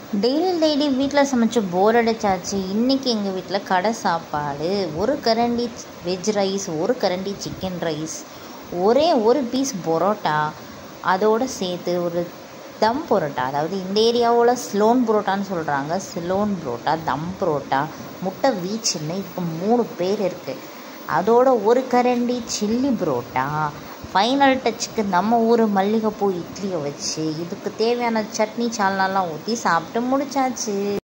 daily daily வீட்டில் சமைச்சு போர் அடிச்சாச்சு இன்றைக்கி எங்கள் வீட்டில் கடை சாப்பாடு ஒரு கரண்டி வெஜ் ரைஸ் ஒரு கரண்டி சிக்கன் ரைஸ் ஒரே ஒரு பீஸ் பரோட்டா அதோடு சேர்த்து ஒரு தம் பரோட்டா அதாவது இந்த ஏரியாவில் ஸ்லோன் பரோட்டான்னு சொல்கிறாங்க ஸ்லோன் பரோட்டா தம் பரோட்டா முட்டை வீச்சுன்னு இப்போ மூணு பேர் இருக்குது அதோட ஒரு கரண்டி சில்லி பரோட்டா ஃபைனல் டச்சுக்கு நம்ம ஊர் மல்லிகைப்பூ இட்லியை வச்சு இதுக்கு தேவையான சட்னி சால்னாலாம் ஊற்றி சாப்பிட்டு முடிச்சாச்சு